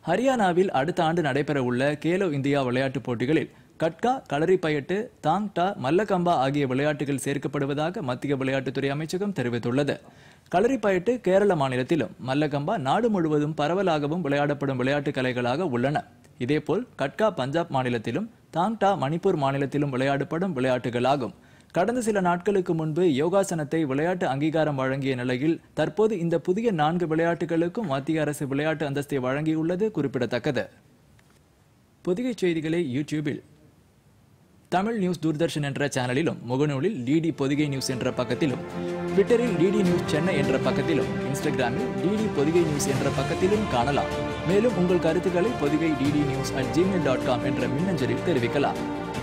ஹரியானாவில் அடுத்த ஆண்டு நடைபெறவுள்ள கேலோ இந்தியா விளையாட்டுப் போட்டிகளில் கட்கா களரிப்பயட்டு தாங் டா மல்லகம்பா ஆகிய விளையாட்டுகள் சேர்க்கப்படுவதாக மத்திய விளையாட்டுத்துறை அமைச்சகம் தெரிவித்துள்ளது களரிப்பயட்டு கேரள மாநிலத்திலும் மல்லகம்பா நாடு முழுவதும் பரவலாகவும் விளையாடப்படும் விளையாட்டுக் கலைகளாக உள்ளன இதேபோல் கட்கா பஞ்சாப் மாநிலத்திலும் தாங் டா மணிப்பூர் மாநிலத்திலும் விளையாடப்படும் விளையாட்டுகளாகும் கடந்த சில நாட்களுக்கு முன்பு யோகாசனத்தை விளையாட்டு அங்கீகாரம் வழங்கிய நிலையில் தற்போது இந்த புதிய நான்கு விளையாட்டுகளுக்கும் மத்திய அரசு விளையாட்டு அந்தஸ்தை வழங்கியுள்ளது குறிப்பிடத்தக்கது புதிய செய்திகளை யூடியூபில் தமிழ் நியூஸ் தூர்தர்ஷன் என்ற சேனலிலும் முகநூலில் டிடி பொதிகை நியூஸ் என்ற பக்கத்திலும் ட்விட்டரில் டிடி நியூஸ் சென்னை என்ற பக்கத்திலும் இன்ஸ்டாகிராமில் டிடி பொதிகை நியூஸ் என்ற பக்கத்திலும் காணலாம் மேலும் உங்கள் கருத்துக்களை Podhigai DD news at Gmail dot com என்ற மின்னஞ்சலில் தெரிவிக்கலாம்